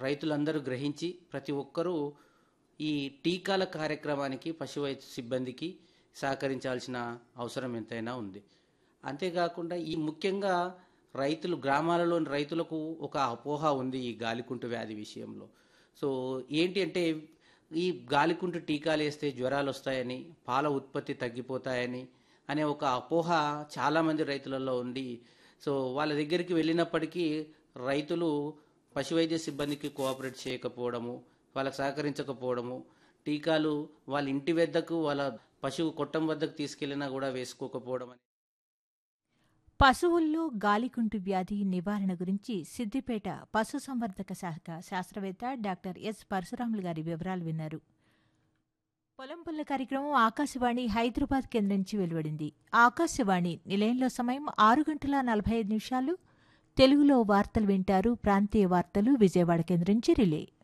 రైతులందరూ గ్రహించి ప్రతి ఒక్కరూ ఈ టీకాల కార్యక్రమానికి పశు వైద్య సిబ్బందికి సహకరించాల్సిన అవసరం ఎంతైనా ఉంది అంతేకాకుండా ఈ ముఖ్యంగా రైతులు గ్రామాలలోని రైతులకు ఒక అపోహ ఉంది ఈ గాలికుంటు వ్యాధి విషయంలో సో ఏంటి అంటే ఈ గాలికుంటు టీకాలు వేస్తే జ్వరాలు వస్తాయని పాల ఉత్పత్తి తగ్గిపోతాయని అనే ఒక అపోహ చాలామంది రైతులలో ఉంది సో వాళ్ళ దగ్గరికి వెళ్ళినప్పటికీ రైతులు పశువైద్య సిబ్బందికి కోఆపరేట్ చేయకపోవడము వాళ్ళకి సహకరించకపోవడము టీకాలు వాళ్ళ ఇంటి వద్దకు వాళ్ళ పశువు కొట్టం వద్దకు తీసుకెళ్ళినా కూడా వేసుకోకపోవడం అని పశువుల్లో గాలికుంటు వ్యాధి నివారణ గురించి సిద్దిపేట పశుసంవర్ధక శాఖ శాస్త్రవేత్త డాక్టర్ ఎస్ పరశురాములు గారి వివరాలు విన్నారు పొలం పుల్ల కార్యక్రమం ఆకాశవాణి హైదరాబాద్ కేంద్రం నుంచి వెలువడింది ఆకాశవాణి నిలయంలో సమయం ఆరు గంటల నలభై ఐదు నిమిషాలు తెలుగులో వార్తలు వింటారు ప్రాంతీయ వార్తలు విజయవాడ కేంద్రం నుంచి రిలే